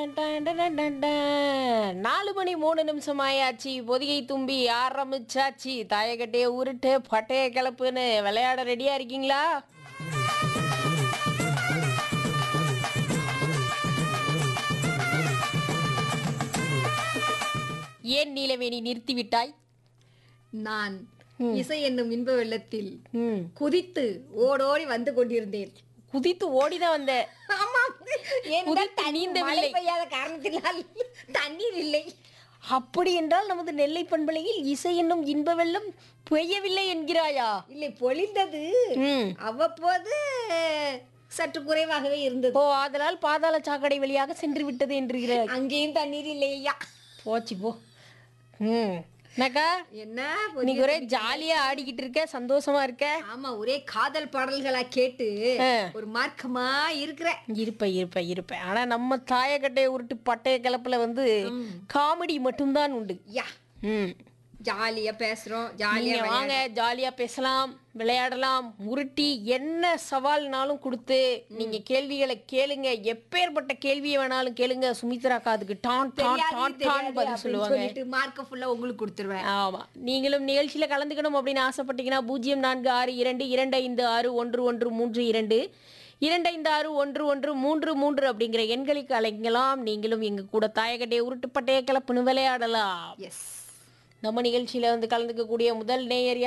Done done done done. நாலு மணி மூணு நிமிஷம் ஆயாச்சு பொதிகை தும்பி ஆரம்பிச்சாச்சு தாயக்கட்டைய உருட்டு பட்டைய கிளப்புன்னு விளையாட ரெடியா இருக்கீங்களா ஏன் நீலவேணி நிறுத்தி விட்டாய் நான் இசை என்னும் இன்ப வெள்ளத்தில் ம் குதித்து ஓடோடி வந்து கொண்டிருந்தேன் குதித்து ஓடிதான் வந்த ஆமாம் ஏனென்றால் குதித்து தண்ணி நீந்தவில்லை. மழை பெய்யாத காரணத்தினால் தண்ணீர் இல்லை அப்படி என்றால் நமது நெல்லை பண்பலையில் இசை என்னும் இன்ப வெள்ளம் பெய்யவில்லை என்கிறாயா இல்லை பொழிந்தது ம் அவ்வப்போது சற்று குறைவாகவே இருந்தது ஓ அதனால் பாதாள சாக்கடை வழியாக சென்று விட்டது என்கிறாய் அங்கேயும் தண்ணீர் இல்லை ஐயா போச்சு போ ம் என்னக்கா என்ன இன்னைக்கு ஒரே ஜாலியா ஆடிக்கிட்டு இருக்க சந்தோஷமா இருக்க ஆமா ஒரே காதல் பாடல்களா கேட்டு ஆ. ஒரு மார்க்கமா இருக்கிற இருப்ப இருப்ப இருப்ப ஆனா நம்ம தாயக்கட்டைய உருட்டு பட்டைய கிளப்புல வந்து காமெடி மட்டும்தான் உண்டு யா ம் ஜாலியா பேசுறோம் ஜாலியா நீங்க வாங்க ஜாலியா பேசலாம் விளையாடலாம் உருட்டி என்ன சவால்னாலும் கொடுத்து நீங்க கேள்விகளை கேளுங்க எப்பேற்பட்ட கேள்வியை வேணாலும் கேளுங்க சுமித்ராக்கா அதுக்கு டான் டான் தெரியாது, டான் தெரியாது டான் பதில் அப்படின்னு சொல்லுவாங்க சொல்லிட்டு மார்க்க ஃபுல்லா உங்களுக்கு கொடுத்துருவேன் ஆமா நீங்களும் நிகழ்ச்சியில கலந்துக்கணும் அப்படின்னு ஆசைப்பட்டீங்கன்னா பூஜ்ஜியம் நான்கு ஆறு இரண்டு இரண்டு ஐந்து ஆறு ஒன்று ஒன்று மூன்று இரண்டு இரண்டு ஐந்து ஆறு ஒன்று ஒன்று மூன்று மூன்று அப்படிங்கிற எண்களுக்கு அழைக்கலாம் நீங்களும் எங்க கூட தாயக்கட்டையை உருட்டுப்பட்டைய கிளப்புன்னு விளையாடலாம் எஸ் நம்ம நிகழ்ச்சியில வந்து கலந்துக்கக்கூடிய முதல் நேயர்